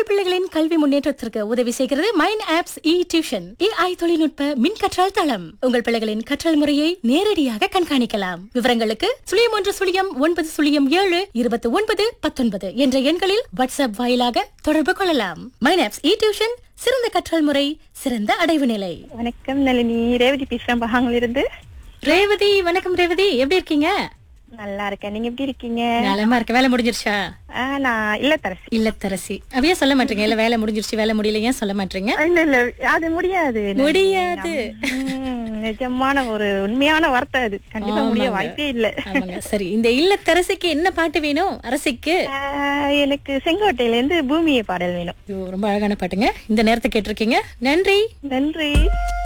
உங்கள் பிள்ளைகளின் கல்வி முன்னேற்றத்திற்கு உதவி செய்கிறது mind apps E tuition AI தொழில்நுட்ப மின் கற்றல் தளம் உங்கள் பிள்ளைகளின் கற்றல் முறையை நேரடியாக கண்காணிக்கலாம் விவரங்களுக்கு சுழியம் ஒன்று சுழியம் ஒன்பது சுழியம் ஏழு இருபத்தி ஒன்பது பத்தொன்பது என்ற எண்களில் வாட்ஸ்அப் வாயிலாக தொடர்பு கொள்ளலாம் மைண்ட் ஆப்ஸ் இ டியூஷன் சிறந்த கற்றல் முறை சிறந்த அடைவு நிலை வணக்கம் நளினி ரேவதி பேசுறேன் பகாங்கல இருந்து ரேவதி வணக்கம் ரேவதி எப்படி இருக்கீங்க நல்லா இருக்கேன் நீங்க எப்படி இருக்கீங்க நலமா இருக்க வேலை முடிஞ்சிருச்சா ஆ, நான் இல்லத்தரசி இல்லத்தரசி அப்படியே சொல்ல மாட்டீங்க இல்ல வேலை முடிஞ்சிருச்சு வேலை முடியல ஏன் சொல்ல மாட்டீங்க இல்ல இல்ல அது முடியாது முடியாது ம், நிஜமான ஒரு உண்மையான வார்த்தை அது கண்டிப்பா முடிய ஆமாங்க. வாய்ப்பே இல்ல ஆமாங்க சரி இந்த இல்லத்தரசிக்கு என்ன பாட்டு வேணும் அரசிக்கு ஆ, எனக்கு செங்கோட்டையில இருந்து பூமியை பாடல் வேணும் ஐயோ, ரொம்ப அழகான பாட்டுங்க இந்த நேரத்தை கேட்டிருக்கீங்க நன்றி நன்றி